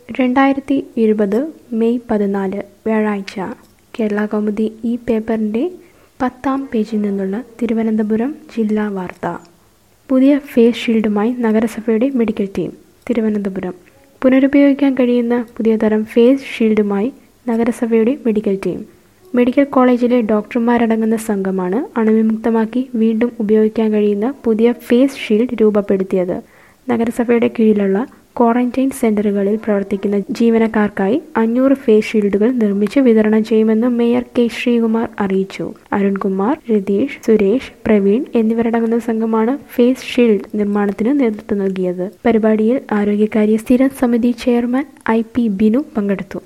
രണ്ടായിരത്തി ഇരുപത് മെയ് പതിനാല് വ്യാഴാഴ്ച കേരള കൗമുദി ഈ പേപ്പറിൻ്റെ പത്താം പേജിൽ നിന്നുള്ള തിരുവനന്തപുരം ജില്ലാ വാർത്ത പുതിയ ഫേസ് ഷീൽഡുമായി നഗരസഭയുടെ മെഡിക്കൽ ടീം തിരുവനന്തപുരം പുനരുപയോഗിക്കാൻ കഴിയുന്ന പുതിയ തരം ഫേസ് ഷീൽഡുമായി നഗരസഭയുടെ മെഡിക്കൽ ടീം മെഡിക്കൽ കോളേജിലെ ഡോക്ടർമാരടങ്ങുന്ന സംഘമാണ് അണുവിമുക്തമാക്കി വീണ്ടും ഉപയോഗിക്കാൻ കഴിയുന്ന പുതിയ ഫേസ് ഷീൽഡ് രൂപപ്പെടുത്തിയത് നഗരസഭയുടെ കീഴിലുള്ള ക്വാറന്റൈൻ സെന്ററുകളിൽ പ്രവർത്തിക്കുന്ന ജീവനക്കാർക്കായി അഞ്ഞൂറ് ഫേസ് ഷീൽഡുകൾ നിർമ്മിച്ച് വിതരണം ചെയ്യുമെന്ന് മേയർ കെ ശ്രീകുമാർ അറിയിച്ചു അരുൺകുമാർ രതീഷ് സുരേഷ് പ്രവീൺ എന്നിവരടങ്ങുന്ന സംഘമാണ് ഫേസ് ഷീൽഡ് നിർമ്മാണത്തിന് നേതൃത്വം നൽകിയത് പരിപാടിയിൽ ആരോഗ്യകാര്യ സ്ഥിരം സമിതി ചെയർമാൻ ഐ പി ബിനു പങ്കെടുത്തു